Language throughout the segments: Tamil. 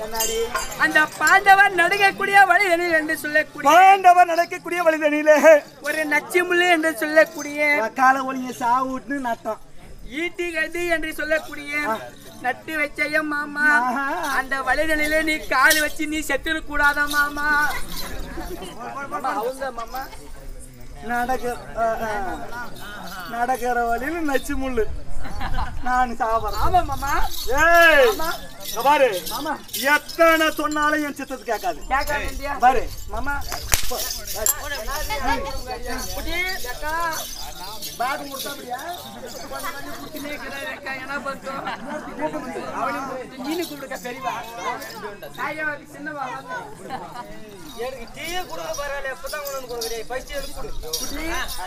என்னடி அந்த பாண்டவன் நடுங்கக்கூடிய வழிதனில் என்று சொல்லக்கூடிய பாண்டவர் நடக்கக்கூடிய வழிதனிலே ஒரு நச்சிமுள்ளு என்று சொல்லக்கூடிய கால ஒளிய சாவுட்டுன்னு நட்டம் ஈட்டி கதி என்று சொல்லக்கூடிய நட்டு வச்சைய மாமா ஆஹா. அந்த வழிதனிலே நீ கால் வச்சு நீ செத்துரு கூடாதா மாமா மாமா, அவங்க மாமா நடக்க ஆ, ஆ. நடக்கிற வழியில நச்சு முள்ளு நான் சாவறேன் ஆமா மாமா ஏய் இங்க பாரு எத்தனை சொன்னாலும் என் சித்தத்து கேட்காது கேட்க வேண்டியா பாரு மாமா குட்டி, அக்கா, bag கொடுத்தா அப்படியா? கொஞ்சம் கொஞ்சம் குட்டினே இருக்கிறாரு அக்கா, என்ன பண்றோம்? அவனை கூப்பிட்டு நீனு கூப்பிடுக்கா, பெரியவா. ஐயா, சின்னவா, வாங்க. எனக்கு டீயே கொடுக்க பரவாயில்ல, எப்பதான் கொண்டு வந்து கொடுக்குறீங்க? first எனக்கு கொடு. குட்டி,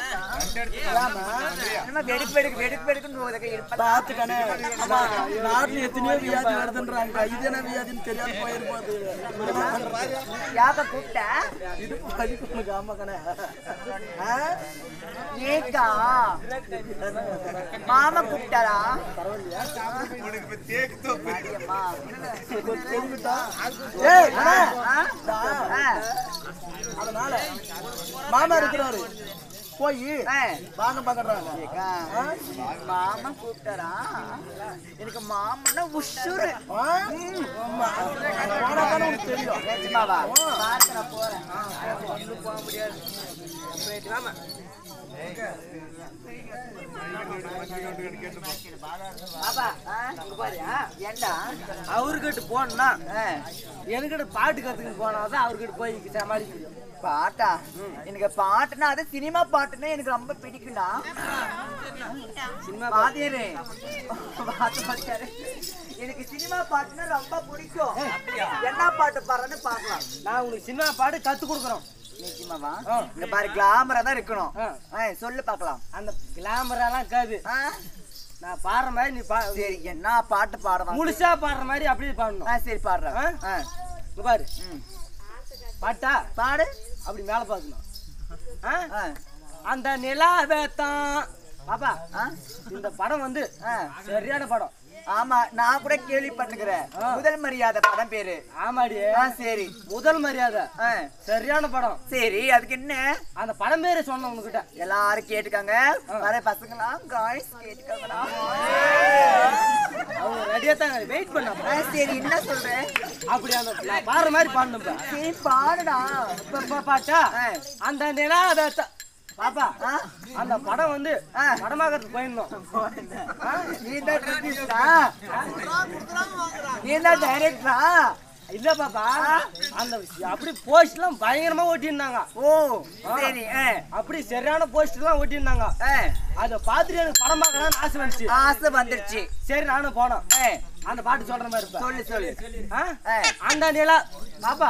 என்ன வெடுக்கு வெடுக்கு வெடுக்கு வெடுக்குன்னு போகுது அக்கா, இருப்பா. பாத்துக்கணே நாட்டுல எத்தனையோ வியாதி வருதுன்றாங்க இது என்ன வியாதின்னு தெரியாது போயிருப்போது யாப்பா கூப்பிட்ட? இது படிக்கணும் ஆமாக்கணே ஏக்கா, மாமா கூப்பிட்டாரா ஏய் அண்ணா, ஆ? ஆ. அதனால மாமா இருக்கிறாரு போய் ஆ. வாங்க பாக்குறாங்க ஏக்கா, மாமா கூப்பிட்டாரா எனக்கு மாமன்னா உஷுரு தெரியும் நிஜமாவா பார்க்க நான் போறேன் ஒண்ணு போக முடியாது போயிட்டு வாமா பாப்பா ஆ, இங்க பாரியா ஏண்டா அவர்கிட்ட போனா ஆ, என்கிட்ட பாட்டு கத்துக்கு போனாதான் அவர்கிட்ட போய் சமாளிக்க முடியும் பாட்டா எனக்கு பாட்டுனா அது சினிமா பாட்டுன்னா எனக்கு ரொம்ப பிடிக்கும்டா சினிமா பாத்தியாரு பாத்து பாத்தியாரு எனக்கு சினிமா பாட்டுனா ரொம்ப பிடிக்கும் என்ன பாட்டு பாடுறேன்னு பார்க்கலாம் நான் உனக்கு சின்ன பாட்டு கத்து கொடுக்குறோம் நிச்சயமாவா ஆ. இங்க பாரு கிளாமரா தான் இருக்கணும் ஆ. ஆ, சொல்லு பார்க்கலாம் அந்த கிளாமரெல்லாம் இருக்காது ஆ, நான் பாடுற மாதிரி நீ பா சரி என்ன பாட்டு பாடுவான் முழுசா பாடுற மாதிரி அப்படியே பாடணும் ஆ சரி பாடுறேன் ஆ? ஆ, இங்க பாரு ம். பாட்டா பாடு அப்படி மேல பாக்கணும் ஆ? ஆ, அந்த நிலாவேத்தான் பாப்பா ஆ, இந்த படம் வந்து ஆ. சரியான படம் ஆமா நான் கூட கேள்விப்பட்டுக்கிறேன் ஆ. முதல் மரியாதை படம் பேரு ஆமாடி ஆ சரி முதல் மரியாதை ஆ, சரியான படம் சரி அதுக்கு என்ன அந்த படம் பேரு சொன்ன உங்ககிட்ட எல்லாரும் கேட்டுக்காங்க வர பசங்களாம் காய்ஸ் கேட்டுக்காங்கடா அவங்க ரெடியா தான் வெயிட் பண்ண ஆ, சரி என்ன சொல்றேன் அப்படி அந்த நான் பாடுற மாதிரி பாடணும் இப்ப. சரி பாடுடா இப்ப இப்ப பாட்டா ஆ. அந்த நிலாவேத்தான் பாப்பா ஆ? அந்த படம் வந்து ஆ. படமாக்கிறதுக்கு போயிருந்தோம் நீ தான் டைரக்டரா நீ தான் டைரக்டரா இல்ல பாப்பா அந்த அப்படி போஸ்ட் எல்லாம் பயங்கரமா ஒட்டியிருந்தாங்க ஓ சரி ஆ, அப்படி சரியான போஸ்ட் எல்லாம் ஒட்டியிருந்தாங்க ஆ, அதை பார்த்துட்டு எனக்கு படம் பார்க்கலாம்னு ஆசை வந்துச்சு ஆசை வந்துருச்சு சரி நானும் போனோம் ஆ, அந்த பாட்டு சொல்ற மாதிரி இருப்பேன் சொல்லு சொல்லு ஆ? ஆ. அந்த நிலா பாப்பா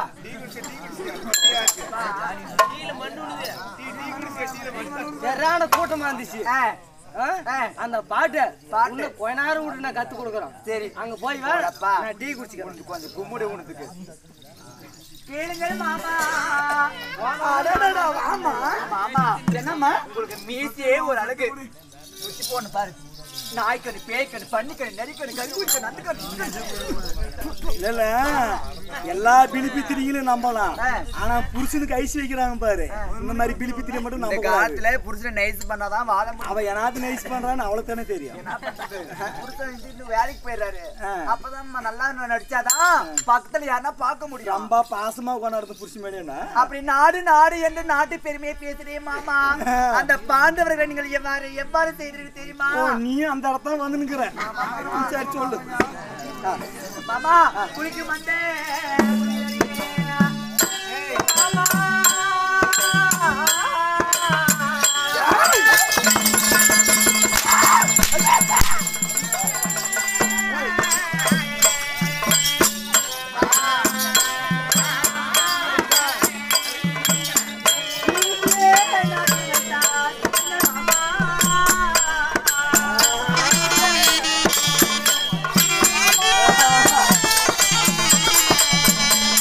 சரியான கூட்டமா இருந்துச்சு ஆ, ஆ? ஆ. அந்த பாட்டு பாட்டு. இன்னும் கொஞ்ச நேரம் விட்டு நான் கத்து கொடுக்குறோம் சரி அங்க போய் வா போடப்பா. நான் டீ குடிச்சுக்கிறேன் கொஞ்சம் கும்முடு உனதுக்கு கேளுங்கள் மாமா அடடடா, வாமா. மாமா என்னம்மா உங்களுக்கு மீசியே ஒரு அழகு உச்சி போன பாரு நாய்க்கணு பேய்க்கணு பன்னிக்கணு நரிக்கணு கருக்குச்சணு அந்த கணு இல்ல இல்ல எல்லா பிலிப்பித்திரிகளும் நம்பலாம் ஆ. ஆனா புருஷனுக்கு ஐஸ் வைக்கிறாங்க பாரு இந்த மாதிரி பிலிப்பித்திரி மட்டும் இந்த நம்ப கூடாது. காலத்துல புருஷனை நைஸ் பண்ணாதான் வாழ முடியும் அவ எனாவது நைஸ் பண்றான்னு அவளுக்கு தானே தெரியும் என்ன பண்றது? புருஷன் வந்து இன்னும் வேலைக்கு போயிடுறாரு ஆ. அப்பதான் நம்ம நல்லா நடிச்சாதான் பக்கத்துல யாருன்னா பார்க்க முடியும் ரொம்ப பாசமா உட்காந்து புருஷன் மேடியா அப்படி நாடு நாடு என்று நாட்டு பெருமையை பேசுறேன் மாமா அந்த பாண்டவர்களை நீங்கள் எவ்வாறு எவ்வாறு செய்தீர்கள் தெரியுமா ஓ நீ அந்த இடத்துல வந்து நிக்கிற சரி சொல்லு மாமா குளிக்கும் வந்தேன் மாமா ஆ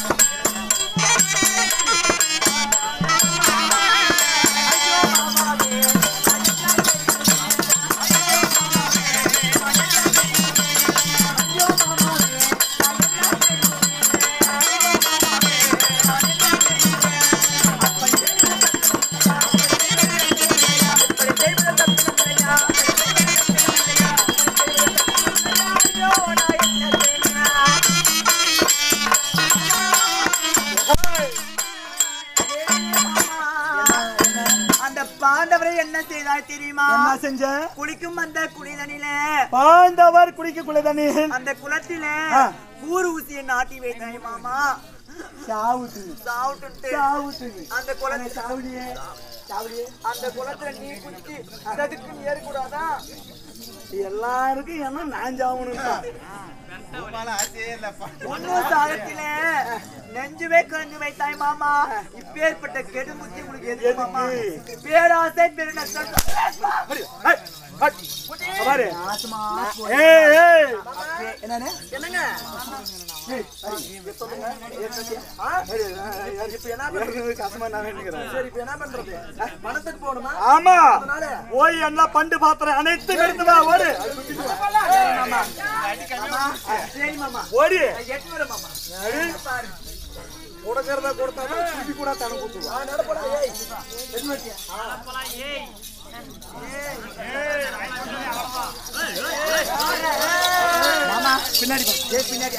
தெரியுமா என்ன செஞ்ச குளிக்கும் அந்த குளிதனில பாண்டவர் குடிக்க குலதனில் அந்த குளத்தில ஆ. கூறு ஊசியை நாட்டி வைத்தாய் மாமா சாவுத்து சாவுட்டு சாவுத்து அந்த குளத்துல சாவுடியே சாவுடியே அந்த குளத்துல நீ குளிச்சு அதுக்கு நீ ஏறக்கூடாதா எல்லாருக்கும் என்ன நான் சாவணும் ஒன்னும் சாகத்தில நெஞ்சுவே கஞ்சு வைத்தாய் மாமா இப்பேற்பட்ட கெடுமுத்தி உங்களுக்கு எது மாமா பேராசை பெருநஷ்டம் பாரு ஏய் ஏய் என்னன்னு என்னங்க ஏய், ஆ? இப்ப என்ன பண்றது? கஷ்டமா நான் நினைக்கிறேன் சரி இப்ப என்ன பண்றது மனத்துக்கு போகணுமா ஆமா அதனால போய் எல்லாம் பண்டு பாத்திரம் அனைத்து எடுத்து வா ஓடு சரி மாமா ஓடி எட்டு வர மாமா கொடுக்கறத கொடுத்தா சுத்தி கூட தன கொடுத்துருவா ஆ, நடப்படா, ஏய். மாமா பின்னாடி போ. ஏய், பின்னாடி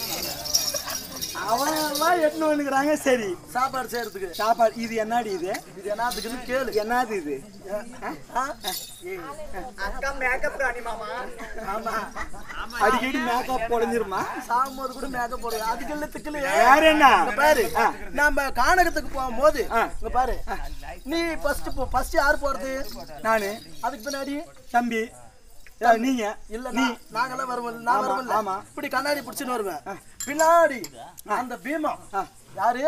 அவன் எல்லாம் எட்டுன்னு வந்துக்கிறாங்க சரி சாப்பாடு செய்யறதுக்கு சாப்பாடு இது என்னடி இது இது என்னத்துக்குன்னு கேளு என்னது இது ஆ? அக்கா மேக்கப் ராணி மாமா ஆமா அடிக்கடி மேக்கப் உடஞ்சிருமா சாகும்போது கூட மேக்கப் போடுவேன் அதுக்கு இல்ல திக்கல வேற என்ன இங்க பாரு நம்ம கானகத்துக்கு போகும்போது ஆ. இங்க பாரு நீ ஃபர்ஸ்ட் போ ஃபர்ஸ்ட் யார் போறது நானு அதுக்கு பின்னாடி தம்பி ஏ, நீங்க இல்ல நீ நான் நாங்கெல்லாம் வருவோம் நான் ஆமா, வருவேன் ஆமா. இப்படி கண்ணாடி பிடிச்சுன்னு வருவேன் பின்னாடி அந்த பீமம் யாரு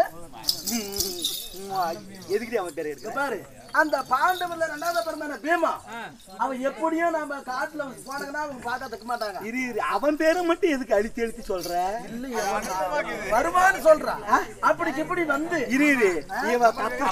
எதுக்கிட்டே அவன் பேர் இங்க எடுக்க பாரு அந்த பாண்டவர்ல ரெண்டாவது பிறந்தான பீமா அவன் எப்படியும் நம்ம காட்டுல போனாங்கன்னா அவங்க பார்க்க தக்க மாட்டாங்க இரு இரு அவன் பேரை மட்டும் எதுக்கு அழுத்தி அழுத்தி சொல்ற இல்லையா வருமான்னு சொல்றான் அப்படி இப்படி வந்து இரு இரு இவ பக்கம்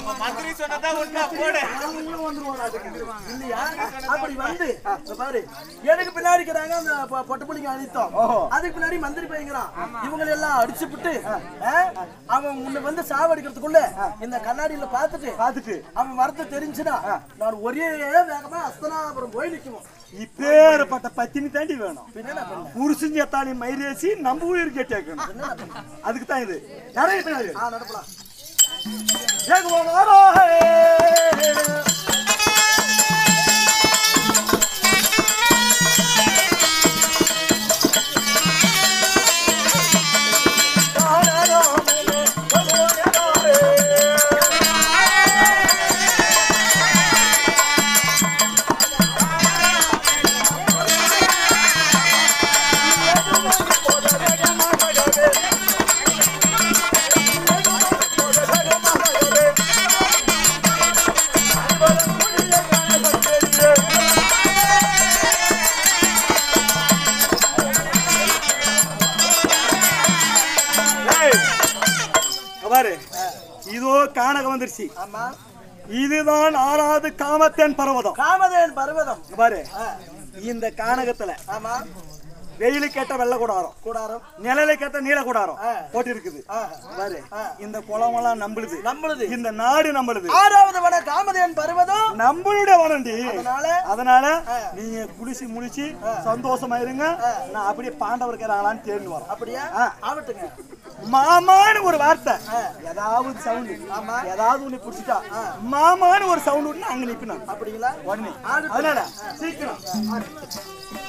இல்லையா அப்படி வந்து இங்க பாரு எனக்கு பின்னாடி இருக்கிறாங்க அந்த பொ- பொட்டை புள்ளிங்க அழித்தோம் ஓஹோ. அதுக்கு பின்னாடி மந்திரி பையங்கிறான் இவங்களை எல்லாம் அடிச்சு விட்டு அவன் உன்னை வந்து சாவடிக்கிறதுக்குள்ள இந்த கண்ணாடியில பார்த்துட்டு பார்த்துட்டு அவன் வரது தெரிஞ்சுனா நான் ஒரே வேகமா அஸ்தனாபுரம் போய் நிக்குவோம் இப்பேற்பட்ட பத்தினி தாண்டி வேணும் பின்ன என்ன பண்ண புருஷன் எத்தானி மயிரேசி நம்ம உயிர் கேட்டாக்கணும் அதுக்கு தான் இது நிறைய பின்னாடி ஆ நடப்பலாம் ஏகுவம் ஆரோஹே. ஏய், இங்க பாரு இதோ காணகம் வந்துருச்சு ஆமா இதுதான் ஆறாவது காமத்தேன் பர்வதம் காமதேன் பர்வதம் இங்க பாரு இந்த கானகத்துல ஆமா வெயிலு கேட்ட வெள்ளை கூடாரம் கூடாரம் நிழலை கேட்ட நீல கூடாரம் ஆ. போட்டு இருக்குது ஆ. பாரு இந்த குளமெல்லாம் நம்பளுது நம்மளுது இந்த நாடு நம்மளுது ஆறாவது வன காமதேன் பர்வதம் நம்மளுடைய வனண்டி அதனால அதனால நீங்க குளிச்சு முழிச்சு சந்தோஷமா இருங்க நான் அப்படியே பாண்டவர் இருக்கிறாங்களான்னு தேர்ந்து வரேன் அப்படியா ஆ. ஆகட்டுங்க மாமான்னு ஒரு வார்த்தை ஏதாவது சவுண்டு ஆமா. ஏதாவது ஒண்ணு புடிச்சிட்டா மாமான்னு ஒரு சவுண்ட் விட்டு அங்க நிப்பேன் நான் அப்படிங்களா உடனே ஆகட்டும். அதனால சீக்கிரம்